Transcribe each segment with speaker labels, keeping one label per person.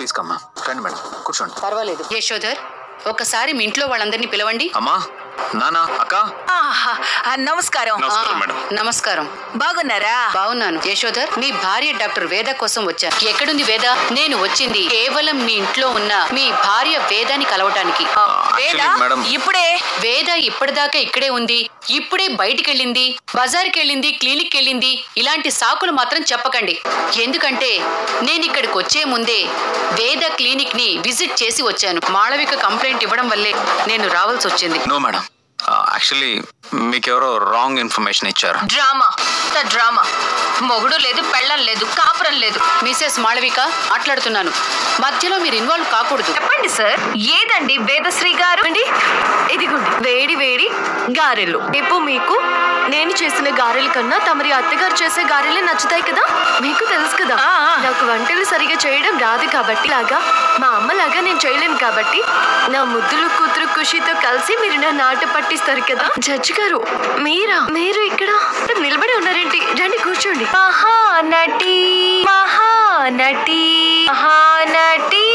Speaker 1: Please కమ్మా రండి madam కూర్చోండి
Speaker 2: పర్వాలేదు యశోధర్ ఒకసారి మీ ఇంట్లో వాళ్ళందరినీ పిలవండి
Speaker 1: అమ్మా నానా అక్క
Speaker 3: ఆహా, ఆ, నమస్కారం
Speaker 1: నమస్కారం
Speaker 2: ఆ,
Speaker 1: మేడం
Speaker 2: నమస్కారం
Speaker 3: బాగున్నారా
Speaker 2: బాగున్నాను యశోధర్ మీ భార్య డాక్టర్ వేద కోసం వచ్చాను ఎక్కడుంది వేద నేను వచ్చింది కేవలం మీ ఇంట్లో ఉన్న మీ భార్య వేదాని కలవటానికి
Speaker 3: ఆ,
Speaker 1: actually,
Speaker 3: వేదా
Speaker 1: మేడం.
Speaker 3: ఇప్పుడే
Speaker 2: వేద ఇప్పటిదాకా ఇక్కడే ఉంది ఇప్పుడే బయటికి వెళ్ళింది బజార్కి వెళ్ళింది క్లినిక్ వెళ్ళింది ఇలాంటి సాకులు మాత్రం చెప్పకండి ఎందుకంటే నేను ఇక్కడికి వచ్చే ముందే వేద క్లినిక్ ని విజిట్ చేసి వచ్చాను మాళవిక కంప్లైంట్ ఇవ్వడం వల్లే నేను రావాల్సి వచ్చింది
Speaker 1: నో మేడం యాక్చువల్లీ మీకెవరో రాంగ్ ఇన్ఫర్మేషన్ ఇచ్చారు
Speaker 3: డ్రామా ఇంత డ్రామా మొగుడు లేదు పెళ్ళం లేదు కాపురం లేదు
Speaker 2: మిసెస్ మాళవిక మాట్లాడుతున్నాను మధ్యలో మీరు ఇన్వాల్వ్ కాకూడదు
Speaker 3: చెప్పండి సార్ ఏదండి వేదశ్రీ గారు
Speaker 4: అండి ఇదిగోండి వేడి వేడి గారెలు రేపు మీకు నేను చేసిన గారెల కన్నా తమరి అత్తగారు చేసే గారెలే నచ్చుతాయి కదా మీకు తెలుసు కదా
Speaker 3: ఆ, ఆ.
Speaker 4: నాకు వంటలు సరిగా చేయడం రాదు కాబట్టి లాగా మా అమ్మలాగా నేను చేయలేను కాబట్టి నా ముద్దులు కూతురు ఖుషితో కలిసి మీరు నా నాట పట్టిస్తారు కదా జడ్జి గారు మీరా మీరు ఇక్కడ నిలబడి ఉన్నారేంటి రండి కూర్చోండి
Speaker 3: మహానటి మహానటి మహానటి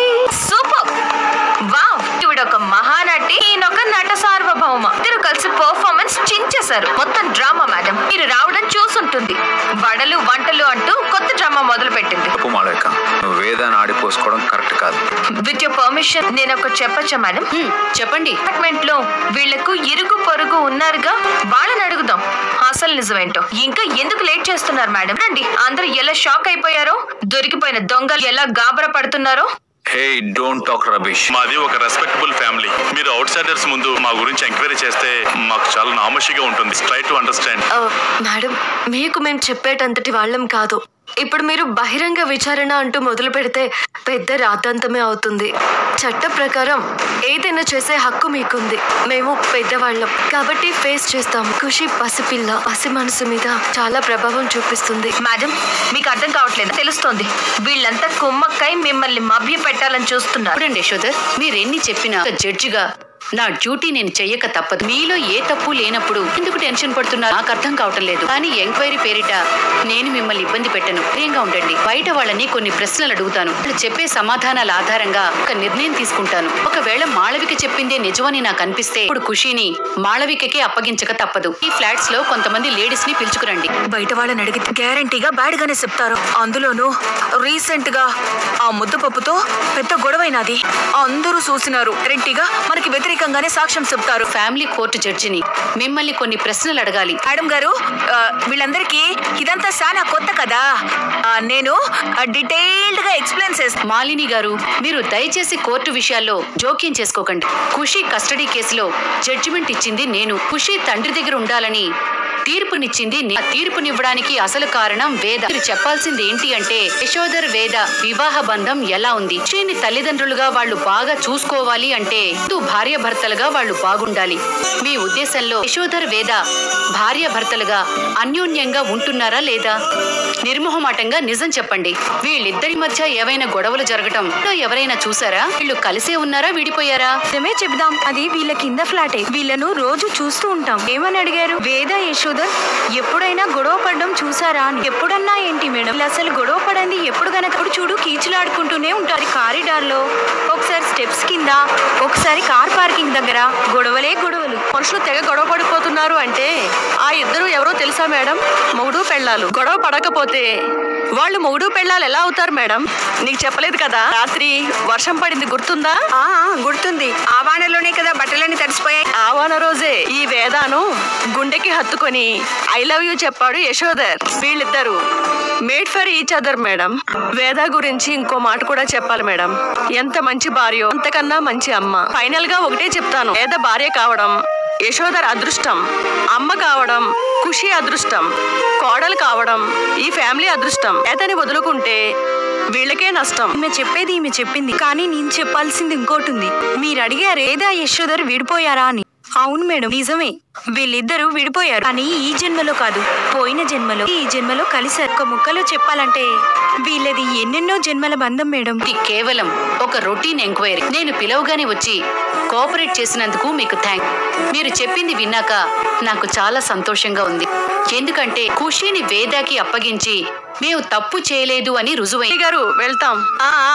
Speaker 3: సూపర్ వావ్ ఈవిడ ఒక మహానటి ఈయనొక నట సార్వభౌమ ఇద్దరు కలిసి పర్ఫార్మెన్స్ చించేశారు మొత్తం డ్రామా మేడం మీరు రావడం చూసుంటుంది వడలు వంటలు అంటూ కొత్త డ్రామా మొదలు పెట్టింది
Speaker 1: తప్పు మాళవిక నువ్వు వేదాన్ని ఆడిపోసుకోవడం కరెక్ట్ కాదు
Speaker 3: విత్ యువర్ పర్మిషన్ నేను ఒక చెప్పచ్చా మేడం
Speaker 2: హ్మ్, చెప్పండి
Speaker 3: అపార్ట్మెంట్ లో వీళ్లకు ఇరుగు పొరుగు ఉన్నారుగా వాళ్ళని అడుగుదాం అసలు నిజమేంటో ఇంకా ఎందుకు లేట్ చేస్తున్నారు మేడం రండి అందరూ ఎలా షాక్ అయిపోయారో దొరికిపోయిన దొంగలు ఎలా గాబర పడుతున్నారో
Speaker 1: హే డోంట్ టాక్ రబీష్
Speaker 5: మాది ఒక రెస్పెక్టబుల్ ఫ్యామిలీ మీరు అవుట్ సైడర్స్ ముందు మా గురించి ఎంక్వైరీ చేస్తే మాకు చాలా నామోషిగా ఉంటుంది ట్రై టు అండర్స్టాండ్
Speaker 4: ఆ, మేడం మీకు మేము చెప్పేటంతటి వాళ్ళం కాదు ఇప్పుడు మీరు బహిరంగ విచారణ అంటూ మొదలు పెడితే పెద్ద రాద్ధాంతమే అవుతుంది చట్ట ప్రకారం ఏదైనా చేసే హక్కు మీకుంది మేము పెద్దవాళ్ళం కాబట్టి ఫేస్ చేస్తాం ఖుషి పసిపిల్ల పసి మనసు మీద చాలా ప్రభావం చూపిస్తుంది
Speaker 3: మేడం మీకు అర్థం కావట్లేదు తెలుస్తోంది వీళ్ళంతా కుమ్మక్కై మిమ్మల్ని మభ్య పెట్టాలని చూస్తున్నారు
Speaker 2: చూడండి యశోధర్ మీరెన్ని చెప్పినా ఒక జడ్జిగా నా డ్యూటీ నేను చెయ్యక తప్పదు మీలో ఏ తప్పు లేనప్పుడు ఎందుకు టెన్షన్ పడుతున్నా నాకు అర్థం కావటం లేదు కానీ ఎంక్వైరీ పేరిట నేను మిమ్మల్ని ఇబ్బంది పెట్టను ధైర్యంగా ఉండండి బయట వాళ్ళని కొన్ని ప్రశ్నలు అడుగుతాను వాళ్ళు చెప్పే సమాధానాల ఆధారంగా ఒక నిర్ణయం తీసుకుంటాను ఒకవేళ మాళవిక చెప్పిందే నిజమని నాకు అనిపిస్తే ఇప్పుడు ఖుషిని మాళవికకే అప్పగించక తప్పదు ఈ ఫ్లాట్స్ లో కొంతమంది లేడీస్ ని పిలుచుకురండి
Speaker 3: బయట వాళ్ళని అడిగితే గ్యారంటీగా బ్యాడ్ గానే చెప్తారు అందులోనూ రీసెంట్ గా ఆ ముద్దపప్పుతో పెద్ద గొడవైనది అందరూ చూసినారు గ్యారంటీగా మనకి వ్యతిరేకంగానే సాక్ష్యం చెప్తారు
Speaker 2: ఫ్యామిలీ కోర్టు జడ్జిని మిమ్మల్ని కొన్ని ప్రశ్నలు అడగాలి
Speaker 3: మేడం గారు ఆ, వీళ్ళందరికీ ఇదంతా చాలా కొత్త కదా ఆ, నేను డీటెయిల్డ్ గా ఎక్స్ప్లెయిన్ చేస్తాను
Speaker 2: మాలిని గారు మీరు దయచేసి కోర్టు విషయాల్లో జోక్యం చేసుకోకండి ఖుషి కస్టడీ కేసులో జడ్జిమెంట్ ఇచ్చింది నేను ఖుషి తండ్రి దగ్గర ఉండాలని తీర్పునిచ్చింది నే- ఆ తీర్పునివ్వడానికి అసలు కారణం వేద మీరు చెప్పాల్సింది ఏంటి అంటే యశోదర్ వేద వివాహ బంధం ఎలా ఉంది ఖుషిని తల్లిదండ్రులుగా వాళ్ళు బాగా చూసుకోవాలి అంటే ముందు భార్య భర్తలుగా వాళ్ళు బాగుండాలి మీ ఉద్దేశంలో యశోదర్ వేద భార్య భర్తలుగా అన్యోన్యంగా ఉంటున్నారా లేదా నిర్మోహమాటంగా నిజం చెప్పండి వీళ్ళిద్దరి మధ్య ఏవైనా గొడవలు జరగటం ఇంట్లో ఎవరైనా చూసారా వీళ్ళు కలిసే ఉన్నారా విడిపోయారా
Speaker 6: నిజమే చెబుదాం అది వీళ్ళ కింద ఫ్లాటే వీళ్ళను రోజు చూస్తూ ఉంటాం ఏమని అడిగారు వేద యశోదర్ ఎప్పుడైనా గొడవ పడడం చూసారా అని ఎప్పుడన్నా ఏంటి మేడం వీళ్ళు అసలు గొడవ పడండి ఎప్పుడు గనక ఇప్పుడు చూడు కీచులాడుకుంటూనే ఉంటారు కారిడార్ లో ఒకసారి స్టెప్స్ కింద ఒకసారి కార్ పార్కింగ్ దగ్గర గొడవలే గొడవలు
Speaker 4: మనుషులు తెగ గొడవ పడిపోతున్నారు అంటే ఆ ఇద్దరు ఎవరో తెలుసా మేడం మొగుడు పెళ్ళాలు గొడవ పడకపోతే వాళ్ళు మొగుడు పెళ్ళాలు ఎలా అవుతారు మేడం నీకు చెప్పలేదు కదా రాత్రి వర్షం పడింది గుర్తుందా
Speaker 6: ఆ ఆ, గుర్తుంది ఆ వానలోనే కదా బట్టలన్నీ తడిసిపోయాయి
Speaker 4: ఆవాన రోజే ఈ వేదాను గుండెకి హత్తుకొని ఐ లవ్ యూ చెప్పాడు యశోదర్ వీళ్ళిద్దరు made for each other madam Veda గురించి ఇంకో మాట కూడా చెప్పాలి మేడం ఎంత మంచి భార్యో అంతకన్నా మంచి అమ్మ ఫైనల్ గా ఒకటే చెప్తాను వేద భార్య కావడం యశోదర్ అదృష్టం అమ్మ కావడం ఖుషి అదృష్టం కోడలు కావడం ఈ ఫ్యామిలీ అదృష్టం వేదని వదులుకుంటే వీళ్ళకే నష్టం
Speaker 6: ఈమె చెప్పేది ఈమె చెప్పింది కానీ నేను చెప్పాల్సింది ఇంకోటి ఉంది మీరు అడిగారు ఏదా యశోదర్ విడిపోయారా అని అవును మేడం నిజమే వీళ్ళిద్దరూ విడిపోయారు కానీ ఈ జన్మలో కాదు పోయిన జన్మలో ఈ జన్మలో కలిసారు ఒక ముక్కలో చెప్పాలంటే వీళ్ళది ఎన్నెన్నో జన్మల బంధం మేడం
Speaker 2: ఇది కేవలం ఒక రొటీన్ ఎంక్వైరీ నేను పిలవగానే వచ్చి కోఆపరేట్ చేసినందుకు మీకు థ్యాంక్ మీరు చెప్పింది విన్నాక నాకు చాలా సంతోషంగా ఉంది ఎందుకంటే ఖుషిని వేదాకి అప్పగించి మేము తప్పు చేయలేదు అని రుజువై
Speaker 4: గారు వెళ్తాం ఆ, ఆ,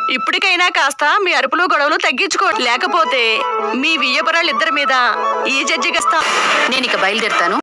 Speaker 4: ఇప్పటికైనా కాస్త మీ అరుపులు గొడవలు తగ్గించుకో లేకపోతే మీ వియ్యపురాలు ఇద్దరి మీద ఈ జడ్జి గస్తా
Speaker 2: నేను ఇక బయలుదేరుతాను